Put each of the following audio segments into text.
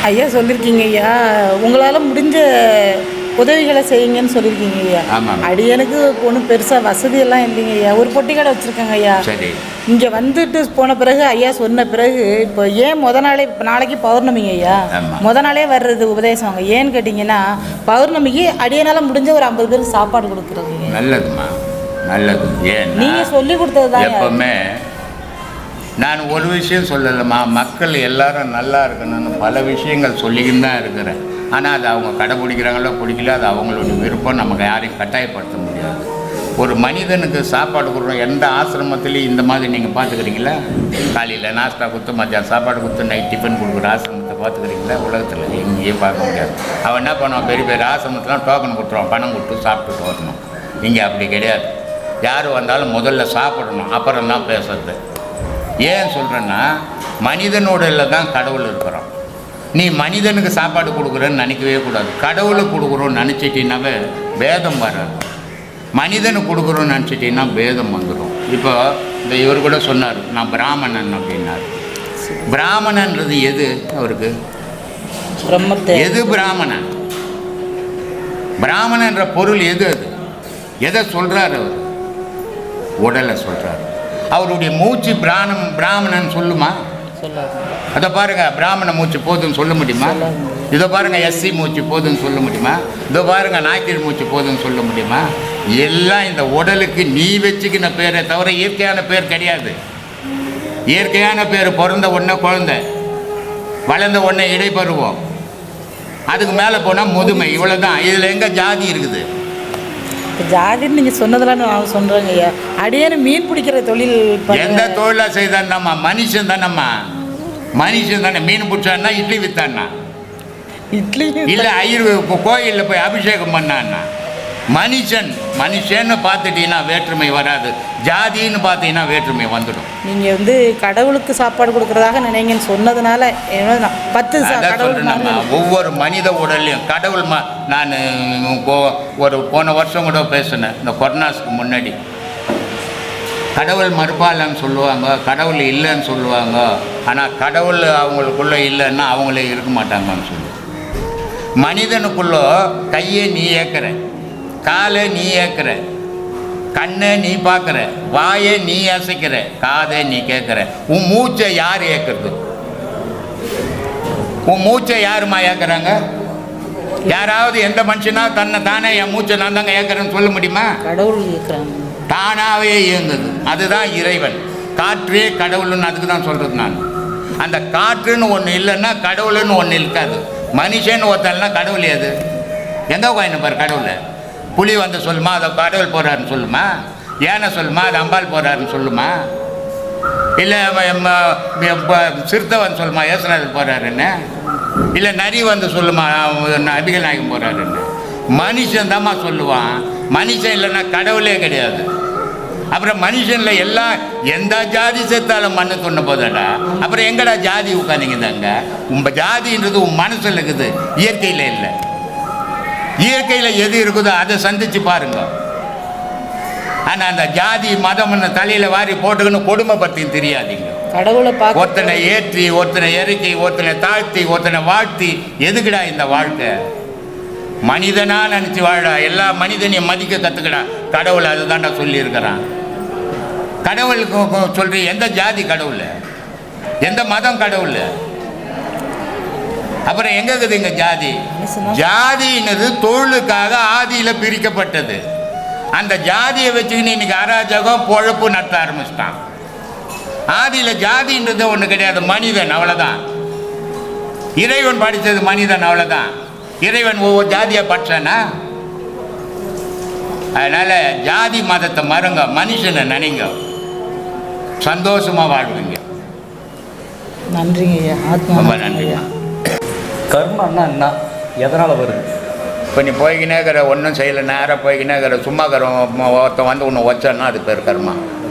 ஐயா சொல்லியிருக்கீங்க ஐயா உங்களால் முடிஞ்ச உதவிகளை செய்யுங்கன்னு சொல்லியிருக்கீங்க ஐயா ஆமாம். அடியனுக்கு ஒன்றும் பெருசாக வசதியெல்லாம் இல்லைங்க ஐயா ஒரு பொட்டி கடை வச்சுருக்கேங்க ஐயா சரி இங்கே வந்துட்டு போன பிறகு ஐயா சொன்ன பிறகு இப்போ ஏன் முத நாளே இப்போ நாளைக்கு பௌர்ணமிங்க ஐயா ஆமா. முத நாளே வர்றது உபதேசம் ஏன்னு கேட்டிங்கன்னா பௌர்ணமிக்கு அடியனால் முடிஞ்ச ஒரு ஐம்பது பேருக்கு சாப்பாடு கொடுக்குறதுங்க நல்லதும்மா நல்லது ஏன்னா நீங்கள் சொல்லி கொடுத்தது தான் எப்பவுமே நான் ஒரு விஷயம் சொல்லலைம்மா மக்கள் எல்லாரும் நல்லா இருக்கணும்னு பல விஷயங்கள் சொல்லிக்கின்னு தான் இருக்கிறேன் ஆனால் அது அவங்க கடைப்பிடிக்கிறாங்களோ பிடிக்கல அது அவங்களுடைய விருப்பம் நமக்கு யாரையும் கட்டாயப்படுத்த முடியாது ஒரு மனிதனுக்கு சாப்பாடு கொடுக்குறோம் எந்த ஆசிரமத்துலேயும் இந்த மாதிரி நீங்கள் பார்த்துக்கிறீங்களா காலையில் நாஸ்தா கொடுத்து மத்தியானம் சாப்பாடு கொடுத்து நைட் டிஃபன் கொடுக்குற ஆசிரமத்தை பார்த்துக்கிறீங்களா உலகத்தில் எங்கேயும் பார்க்க முடியாது அவன் என்ன பண்ணுவான் பெரிய பெரிய ஆசிரமத்துலாம் டோக்கன் கொடுத்துருவான் பணம் கொடுத்து சாப்பிட்டுட்டு வரணும் இங்கே அப்படி கிடையாது யார் வந்தாலும் முதல்ல சாப்பிடணும் அப்புறம் தான் பேசுறது ஏன் சொல்கிறேன்னா மனிதனோட தான் கடவுள் இருக்கிறோம் நீ மனிதனுக்கு சாப்பாடு கொடுக்குறேன்னு நினைக்கவே கூடாது கடவுளுக்கு கொடுக்குறோன்னு நினச்சிட்டின்னாவே பேதம் வராது மனிதனுக்கு கொடுக்குறோன்னு நினச்சிட்டின்னா பேதம் வந்துடும் இப்போ இந்த இவர் கூட சொன்னார் நான் பிராமணன் அப்படின்னார் பிராமணன்றது எது அவருக்கு பிரம்மத்தை எது பிராமணன் பிராமணன்ற பொருள் எது அது எதை சொல்றாரு அவர் உடலை சொல்றாரு அவருடைய மூச்சு பிராணம் பிராமணன் சொல்லுமா சொல்லாது அதை பாருங்க பிராமண மூச்சு போதுன்னு சொல்ல முடியுமா சொல்லாது. இதோ பாருங்க எஸ்சி மூச்சு போதுன்னு சொல்ல முடியுமா இதோ பாருங்க நாய்க்கீழ் மூச்சு போதுன்னு சொல்ல முடியுமா எல்லாம் இந்த உடலுக்கு நீ வச்சுக்கின பேரை தவிர இயற்கையான பேர் கிடையாது இயற்கையான பேர் பிறந்த உடனே குழந்தை வளர்ந்த உடனே இடைப்பருவம் அதுக்கு மேலே போனால் முதுமை இவ்வளோ தான் இதில் எங்கே ஜாதி இருக்குது இப்போ ஜாதின்னு நீங்கள் சொன்னதெல்லாம் நான் சொல்கிறேங்க ஐயா அடியேன்னு மீன் பிடிக்கிற தொழில் பண்ற- எந்த தொழிலாக செய்தான்னம்மா மனுஷன் தானம்மா மனுஷன் தானே மீன் பிடிச்சான்னா இட்லி வித்தான்னா இட்லி இல்லை ஐயர் கோயிலில் போய் அபிஷேகம் பண்ணான்னா மனுஷன் மனுஷன்னு பார்த்துட்டீங்கன்னா வேற்றுமை வராது ஜாதின்னு பார்த்தீங்கன்னா வேற்றுமை வந்துடும் நீங்கள் வந்து கடவுளுக்கு சாப்பாடு கொடுக்குறதாக நினைங்கன்னு சொன்னதுனால ஏன்னா நான் பத்து சா- அதான் கடவுள் சொல்கிறேன் மாதிரி ஒவ்வொரு மனித உடல்லையும் கடவுள் மா நான் ஒரு போன வருஷம் கூட பேசினேன் இந்த கொரோனாஸ்க்கு முன்னாடி கடவுள் மறுப்பாலன்னு சொல்லுவாங்க கடவுள் இல்லைன்னு சொல்லுவாங்க ஆனால் கடவுள் அவங்களுக்குள்ளே இல்லைன்னா அவங்களே இருக்க மாட்டாங்கன்னு சொல்லுவாங்க மனிதனுக்குள்ள கையை நீ ஏற்கிற காலை நீ ஏற்கிற கண்ணை நீ பார்க்குற வாயை நீ அசைக்கிற காதை நீ கேட்குற உன் மூச்சை யார் ஏற்கிறது உன் மூச்சை யாரும்மா ஏற்கிறாங்க யாராவது எந்த மனுஷனா தன்னை தானே என் மூச்சை நான் தாங்க ஏற்கிறேன்னு சொல்ல முடியுமா கடவுள் இருக்கிறாங்க தானாகவே இயங்குது அதுதான் இறைவன் காற்றே கடவுள்னு அதுக்கு தான் சொல்கிறது நான் அந்த காற்றுன்னு ஒன்று இல்லைன்னா கடவுள்னு ஒன்று இருக்காது மனுஷன்னு ஒருத்தன்லாம் கடவுள் எது எங்கே உட்காந்து பாரு கடவுள் புலி வந்து சொல்லுமா அதை கடவுள் போகிறாருன்னு சொல்லுமா ஏனை சொல்லுமா அது அம்பாள் போகிறாருன்னு சொல்லுமா இல்லை சிறுத்தை சொல்லுமா ஏசுநாதர் போகிறாருன்னு இல்லை நரி வந்து சொல்லுமா நபிகள் நாயகம் போகிறாருன்னு மனுஷன் தாம்மா சொல்லுவான் மனுஷன் இல்லைன்னா கடவுளே கிடையாது அப்புறம் மனுஷனில் எல்லாம் எந்த ஜாதி செத்தாலும் மண்ணு தொண்ண போதாடா அப்புறம் எங்கடா ஜாதி உட்காந்தீங்க தாங்க உங்க ஜாதின்றது உன் மனசில் இருக்குது இயற்கையில் இல்லை இயற்கையில் எது இருக்குதோ அதை சந்திச்சு பாருங்க ஆனால் அந்த ஜாதி மதம்னு தலையில் வாரி போட்டுக்கணும் கொடுமைப்படுத்தின்னு தெரியாதீங்க கடவுளை பார்க்க ஒருத்தனை ஏற்றி ஒருத்தனை இறக்கி ஒருத்தனை தாழ்த்தி ஒருத்தனை வாழ்த்தி எதுக்குடா இந்த வாழ்க்கை மனிதனா நினச்சி வாழடா எல்லா மனிதனையும் மதிக்க கற்றுக்கடா கடவுள் அதுதான்டா சொல்லியிருக்கிறான் கடவுளுக்கு கு- சொல்றீ எந்த ஜாதி கடவுள் எந்த மதம் கடவுள் அப்புறம் எங்க இருக்குது இங்க ஜாதி மனுஷன்தான் ஜாதின்றது தொழிலுக்காக ஆதியில் பிரிக்கப்பட்டது அந்த ஜாதியை வச்சுக்கின்னு இன்னைக்கு அராஜகம் பொழப்பு நடத்த ஆரம்பிச்சிட்டான் ஆதியில் ஜாதின்றது ஒன்று கிடையாது மனிதன் அவ்வளோதான் இறைவன் படித்தது மனிதன் அவ்வளோதான் இறைவன் ஒவ்வொரு ஜாதியை படிச்சானா அதனால் ஜாதி மதத்தை மறங்க மனுஷனை நினைங்க சந்தோஷமாக வாழ்வீங்க நன்றிங்க ஐயா ஆத்மா ரொம்ப நன்றிங்க ஐயா நன்றிம்மா கர்மன்னா என்ன எதனால் வருது இப்போ நீ போய்கினே இருக்கிற ஒன்றும் செய்யலை நேராக போய்கினே இருக்கிற சும்மா இருக்கிற ஒருத்தன் வந்து ஒன்று வச்சான்னா அது பேர் கர்மா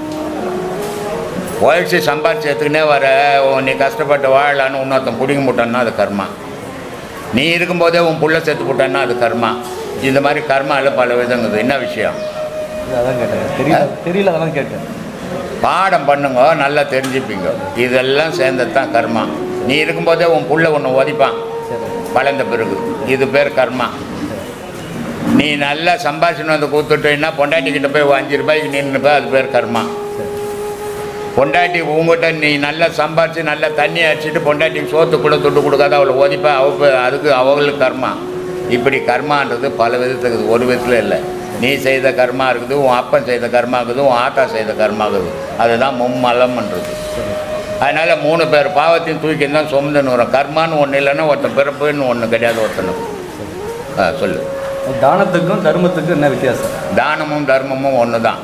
உழைச்சி சம்பாரிச்சு எடுத்துக்கினே வர உன் நீ கஷ்டப்பட்டு வாழலான்னு இன்னொருத்தன் பிடிங்க போட்டான்னா அது கர்மா நீ இருக்கும்போதே உன் புள்ள செத்து போட்டான்னா அது கர்மா இந்த மாதிரி கர்மாவில் பல விதங்குது என்ன விஷயம் அதான் கேட்டேன் தெரியல தெரியல அதெல்லாம் கேட்டேன் பாடம் பண்ணுங்க நல்லா தெரிஞ்சுப்பீங்க இதெல்லாம் சேர்ந்தது தான் கர்மா நீ இருக்கும்போதே உன் புள்ள ஒன்று உதைப்பான் வளர்ந்த பிறகு இது பேர் கர்மா நீ நல்லா சம்பாஷணம் வந்து கூத்துட்டீங்கன்னா பொண்டாட்டிக்கிட்ட போய் ஒரு அஞ்சு ரூபாய்க்கு நின்றுப்ப அது பேர் கர்மா பொண்டாட்டி உங்ககிட்ட நீ நல்லா சம்பாரிச்சு நல்லா தண்ணி அடிச்சிட்டு பொண்டாட்டிக்கு சோத்து கூட துட்டு கொடுக்காத அவளை ஒதிப்பா அவ பே- அதுக்கு அவங்களுக்கு கர்மா இப்படி கர்மான்றது பல விதத்துக்கு இருக்குது. ஒரு விதத்தில் இல்லை நீ செய்த கர்மா இருக்குது உன் அப்பன் செய்த கர்மா இருக்குது உன் ஆத்தா செய்த கர்மா இருக்குது அதுதான் மும்மலம்ன்றது அதனால் மூணு பேர் பாவத்தையும் தூக்கி தான் சுமந்துன்னு வரும் கர்மான்னு ஒன்று இல்லைன்னா ஒருத்தன் பிறப்புன்னு ஒன்று கிடையாது ஒருத்தனுக்கு ஆ சொல்லு தானத்துக்கும் தர்மத்துக்கும் என்ன வித்தியாசம் தானமும் தர்மமும் ஒன்று தான்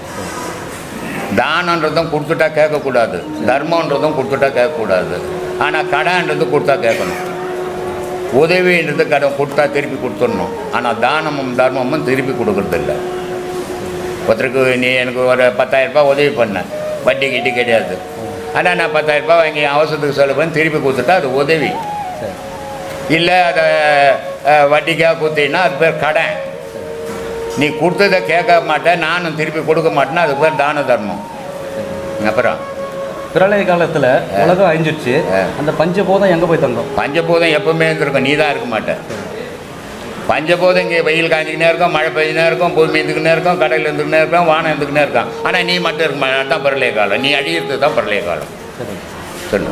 தானன்றதும் கொடுத்துட்டா கேட்கக்கூடாது தர்மன்றதும் கொடுத்துட்டா கேட்கக்கூடாது ஆனால் கடைன்றது கொடுத்தா கேட்கணும் உதவின்றது கடன் கொடுத்தா திருப்பி கொடுத்துடணும் ஆனால் தானமும் தர்மமும் திருப்பி கொடுக்கறதில்ல ஒருத்தருக்கு நீ எனக்கு ஒரு பத்தாயிரம் ரூபாய் உதவி பண்ண வட்டி கிட்டி கிடையாது ஆனால் நான் பத்தாயிரம் ரூபாய் வாங்கி அவசரத்துக்கு செலவு பண்ணி திருப்பி கொடுத்துட்டா அது உதவி சரி இல்லை அதை அஹ், வட்டிக்காக கொடுத்தீங்கன்னா அது பேர் கடன் நீ கொடுத்ததை கேட்க மாட்டேன் நானும் திருப்பி கொடுக்க மாட்டேன்னா அது பேர் தான தர்மம் அப்புறம் பிரளய காலத்தில் உலகம் அழிஞ்சிருச்சு ஆ. அந்த பஞ்சபோதம் எங்கே போய் தங்கும் பஞ்சபூதம் எப்பவுமே இருந்திருக்கும் நீ தான் இருக்க மாட்டேன் பஞ்சபூதம் இங்கே வெயில் காஞ்சிக்கினே இருக்கும் மழை பெய்ஞ்சினே இருக்கும் பூமி இருந்துக்கினே இருக்கும் கடல் இருந்துக்கினே இருக்கும் வானம் இருந்துக்கினே இருக்கும் ஆனால் நீ மட்டும் இருக்க மாட்டேன் தான் பரலைய காலம் நீ அழியிறது தான் பரலைய காலம் சரி சொல்லு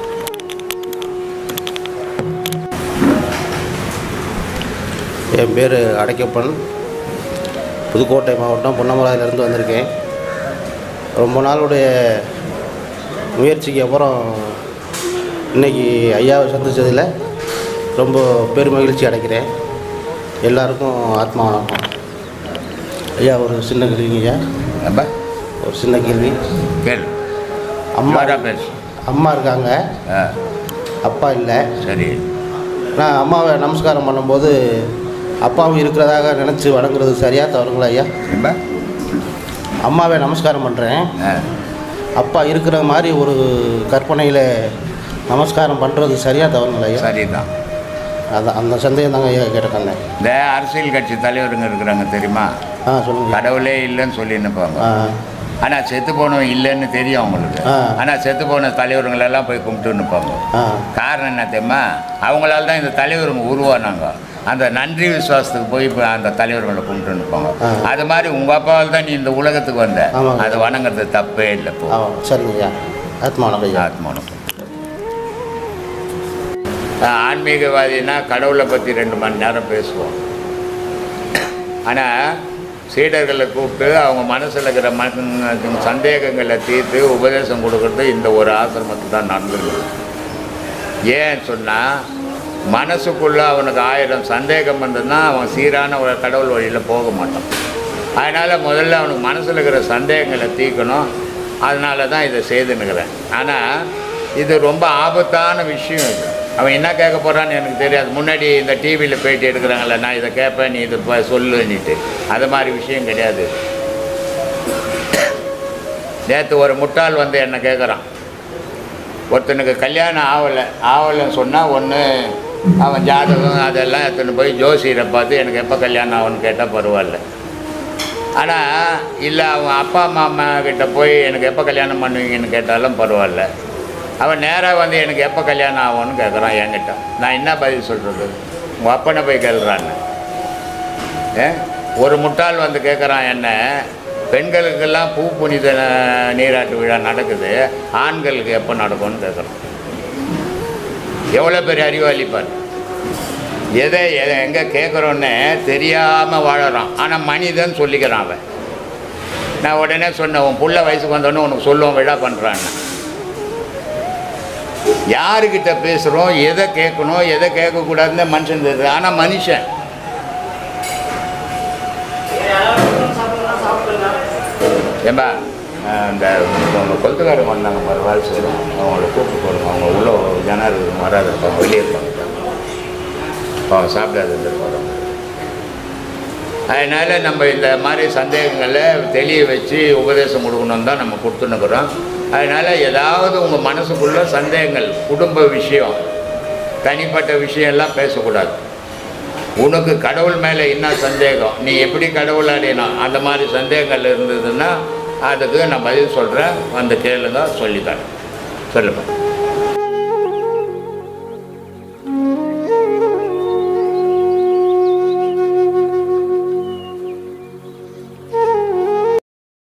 என் பேர் அடைக்கப்பன் புதுக்கோட்டை மாவட்டம் பொன்னமராயிலிருந்து வந்திருக்கேன் ரொம்ப நாளுடைய முயற்சிக்கு அப்புறம் இன்னைக்கு ஐயாவை சந்திச்சதில் ரொம்ப பெருமகிழ்ச்சி அடைக்கிறேன் எல்லாருக்கும் ஆத்மா வணக்கம் ஐயா ஒரு சின்ன கேள்விங்க ஐயா அப்ப ஒரு சின்ன கேள்வி கேளு அம்மா அம்மாடா பேசு அம்மா இருக்காங்க ஆ அப்பா இல்லை சரி நான் அம்மாவை நமஸ்காரம் பண்ணும்போது அப்பாவும் இருக்கிறதாக நினச்சி வணங்குறது சரியா தவறுங்களா ஐயா ரொம்ப அம்மாவை நமஸ்காரம் பண்ணுறேன் ஆ அப்பா இருக்கிற மாதிரி ஒரு கற்பனையில் நமஸ்காரம் பண்ணுறது சரியா தவறுங்களா ஐயா சரிதான் அதான் அந்த சந்தேகம் தாங்க ஐயா கேட்டிருக்காங்க இந்த அரசியல் கட்சி தலைவருங்க இருக்கிறாங்க தெரியுமா ஆ சொல்லுங்க கடவுளே இல்லைன்னு சொல்லி நினைப்பாங்க ஆ ஆனால் செத்து போனவன் இல்லைன்னு தெரியும் அவங்களுக்கு ஆ. ஆனால் செத்து போன தலைவருங்களெல்லாம் போய் கும்பிட்டு நிற்பாங்க ஆ காரணம் என்ன தெரியுமா அவங்களால தான் இந்த தலைவருங்க உருவானாங்க அந்த நன்றி விசுவாசத்துக்கு போய் இப்போ அந்த தலைவர்களை கும்பிட்டு நிற்பாங்க ஆ. அது மாதிரி உங்கள் அப்பாவால் தான் நீ இந்த உலகத்துக்கு வந்த ஆமாங்க. அது வணங்குறது தப்பே இல்லை இப்போ ஆ சரிங்க ஐயா ஆத்மா வணக்கம் ஐயா ஆத்மானம் ஆன்மீகவாதினா கடவுளை பற்றி ரெண்டு மணி நேரம் பேசுவோம் ஆனால் சீடர்களை கூப்பிட்டு அவங்க மனசில் இருக்கிற மன சந்தேகங்களை தீர்த்து உபதேசம் கொடுக்கறது இந்த ஒரு ஆசிரமத்தில் தான் நடந்துருக்கு ஏன் சொன்னால் மனசுக்குள்ளே அவனுக்கு ஆயிரம் சந்தேகம் வந்ததுன்னா அவன் சீரான ஒரு கடவுள் வழியில் போக மாட்டான் அதனால் முதல்ல அவனுக்கு மனசில் இருக்கிற சந்தேகங்களை தீர்க்கணும் அதனால தான் இதை செய்துன்னுக்கிறேன் ஆனால் இது ரொம்ப ஆபத்தான விஷயம் இது அவன் என்ன கேட்க போகிறான்னு எனக்கு தெரியாது முன்னாடி இந்த டிவியில் பேட்டி எடுக்கிறாங்கல்ல நான் இதை கேட்பேன் நீ இதை ப- சொல்லுன்னுட்டு அது மாதிரி விஷயம் கிடையாது நேற்று ஒரு முட்டாள் வந்து என்னை கேட்குறான் ஒருத்தனுக்கு கல்யாணம் ஆகலை ஆகலைன்னு சொன்னால் ஒன்று அவன் ஜாதகம் அதெல்லாம் எடுத்துன்னு போய் ஜோசியரை பார்த்து எனக்கு எப்போ கல்யாணம் ஆகும்னு கேட்டால் பரவாயில்ல ஆனால் இல்லை அவன் அப்பா அம்மா அம்மா கிட்ட போய் எனக்கு எப்போ கல்யாணம் பண்ணுவீங்கன்னு கேட்டாலும் பரவாயில்ல அவன் நேராக வந்து எனக்கு எப்போ கல்யாணம் ஆகும்னு கேட்குறான் என்கிட்ட நான் என்ன பதில் சொல்கிறது உங்கள் அப்பனை போய் கேள்றான்னு ஏ ஒரு முட்டாள் வந்து கேட்குறான் என்ன பெண்களுக்கெல்லாம் பூ புனித ந- நீராட்டு விழா நடக்குது ஆண்களுக்கு எப்போ நடக்கும்னு கேட்குறான் எவ்வளோ பெரிய அறிவாளி பாரு எதை எதை எங்கே கேட்குறோன்னு தெரியாமல் வாழறான் ஆனால் மனிதன் சொல்லிக்கிறான் அவன் நான் உடனே சொன்னேன் உன் புள்ள வயசுக்கு வந்தோடனே உனக்கு சொல்லுவோம் விழா பண்ணுறான்னு யாருக்கிட்ட பேசுகிறோம் எதை கேட்கணும் எதை கேட்கக்கூடாதுன்னு மனுஷன் தெரியுது ஆனால் மனுஷன் ஏம்பா அஹ் இந்த உங்கள் கொளுத்துக்காரங்க வந்தாங்க பாரு வேலை செய்யணும் அவங்கள கூப்பிட்டு போடுங்க அவங்க உள்ள ஜனம் இருக்குது வராது இருப்பாங்க வெளியே இருப்பாங்க அவங்க சாப்பிடாது இருந்திருப்பாங்க அதனால் நம்ம இந்த மாதிரி சந்தேகங்களை தெளிய வச்சு உபதேசம் கொடுக்கணும் தான் நம்ம கொடுத்துன்னுக்குறோம் அதனால் ஏதாவது உங்கள் மனசுக்குள்ள சந்தேகங்கள் குடும்ப விஷயம் தனிப்பட்ட விஷயம் எல்லாம் பேசக்கூடாது உனக்கு கடவுள் மேலே என்ன சந்தேகம் நீ எப்படி கடவுள் அடையணும் அந்த மாதிரி சந்தேகங்கள் இருந்ததுன்னா அதுக்கு நான் பதில் சொல்கிறேன் வந்து கேளுங்க சொல்லித்தரேன் சொல்லுப்பா